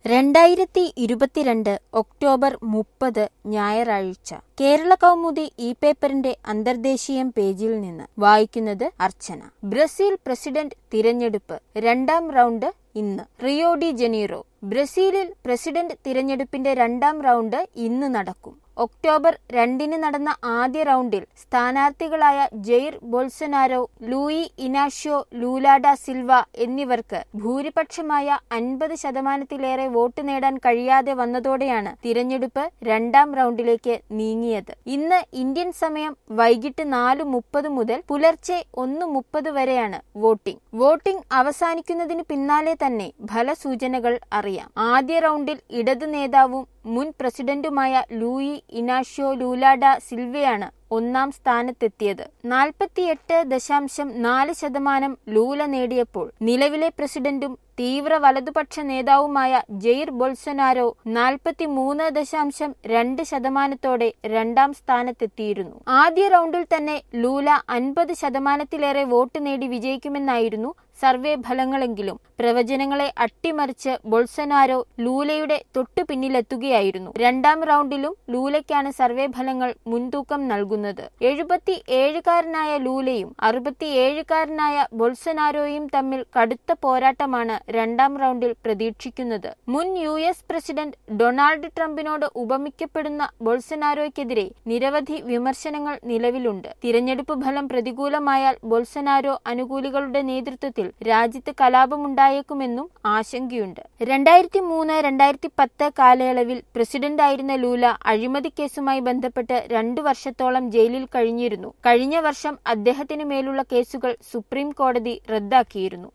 രണ്ടായിരത്തി ഇരുപത്തിരണ്ട് ഒക്ടോബർ മുപ്പത് ഞായറാഴ്ച കേരള കൗമുദി ഈ പേപ്പറിന്റെ അന്തർദേശീയം പേജിൽ നിന്ന് വായിക്കുന്നത് അർച്ചന ബ്രസീൽ പ്രസിഡന്റ് തിരഞ്ഞെടുപ്പ് രണ്ടാം റൗണ്ട് ഇന്ന് റിയോ ഡി ജനീറോ ബ്രസീലിൽ പ്രസിഡന്റ് തിരഞ്ഞെടുപ്പിന്റെ രണ്ടാം റൗണ്ട് ഇന്ന് നടക്കും ഒക്ടോബർ രണ്ടിന് നടന്ന ആദ്യ റൗണ്ടിൽ സ്ഥാനാർത്ഥികളായ Jair Bolsonaro Luiz Inacio Lula da Silva എന്നിവർക്ക് ഭൂരിപക്ഷമായ അൻപത് ശതമാനത്തിലേറെ വോട്ട് നേടാൻ കഴിയാതെ വന്നതോടെയാണ് തിരഞ്ഞെടുപ്പ് രണ്ടാം റൗണ്ടിലേക്ക് നീങ്ങിയത് ഇന്ന് ഇന്ത്യൻ സമയം വൈകിട്ട് നാല് മുപ്പത് മുതൽ പുലർച്ചെ ഒന്ന് മുപ്പത് വരെയാണ് വോട്ടിംഗ് വോട്ടിംഗ് അവസാനിക്കുന്നതിന് പിന്നാലെ തന്നെ ഫലസൂചനകൾ അറിയാം ആദ്യ റൗണ്ടിൽ ഇടതു നേതാവും മുൻ പ്രസിഡന്റുമായ ലൂയി ഇനാഷ്യോ ലൂലാഡ സിൽവയാണ് ഒന്നാം സ്ഥാനത്തെത്തിയത് നാൽപ്പത്തിയെട്ട് ദശാംശം നാല് ശതമാനം ലൂല നേടിയപ്പോൾ നിലവിലെ പ്രസിഡന്റും തീവ്ര വലതുപക്ഷ നേതാവുമായ ജെയിർ ബൊൾസനാരോ നാൽപ്പത്തിമൂന്ന് ദശാംശം രണ്ട് ശതമാനത്തോടെ രണ്ടാം സ്ഥാനത്തെത്തിയിരുന്നു ആദ്യ റൗണ്ടിൽ തന്നെ ലൂല അൻപത് ശതമാനത്തിലേറെ വോട്ട് നേടി വിജയിക്കുമെന്നായിരുന്നു സർവേ ഫലങ്ങളെങ്കിലും പ്രവചനങ്ങളെ അട്ടിമറിച്ച് ബൊൾസനാരോ ലൂലയുടെ തൊട്ടു പിന്നിലെത്തുകയായിരുന്നു രണ്ടാം റൗണ്ടിലും ലൂലയ്ക്കാണ് സർവേ ഫലങ്ങൾ മുൻതൂക്കം നൽകുന്നത് എഴുപത്തി ഏഴുകാരനായ ലൂലയും അറുപത്തിയേഴുകാരനായ ബൊൾസനാരോയും തമ്മിൽ കടുത്ത പോരാട്ടമാണ് രണ്ടാം റൗണ്ടിൽ പ്രതീക്ഷിക്കുന്നത് മുൻ യു എസ് പ്രസിഡന്റ് ഡൊണാൾഡ് ട്രംപിനോട് ഉപമിക്കപ്പെടുന്ന ബൊൾസനാരോയ്ക്കെതിരെ നിരവധി വിമർശനങ്ങൾ നിലവിലുണ്ട് തിരഞ്ഞെടുപ്പ് ഫലം പ്രതികൂലമായാൽ ബൊൾസനാരോ അനുകൂലികളുടെ നേതൃത്വത്തിൽ രാജ്യത്ത് കലാപമുണ്ടായേക്കുമെന്നും ആശങ്കയുണ്ട് രണ്ടായിരത്തി മൂന്ന് രണ്ടായിരത്തി പത്ത് കാലയളവിൽ പ്രസിഡന്റായിരുന്ന ലൂല അഴിമതി കേസുമായി ബന്ധപ്പെട്ട് രണ്ടു വർഷത്തോളം ജയിലിൽ കഴിഞ്ഞിരുന്നു കഴിഞ്ഞ വർഷം അദ്ദേഹത്തിന് മേലുള്ള കേസുകൾ സുപ്രീം കോടതി റദ്ദാക്കിയിരുന്നു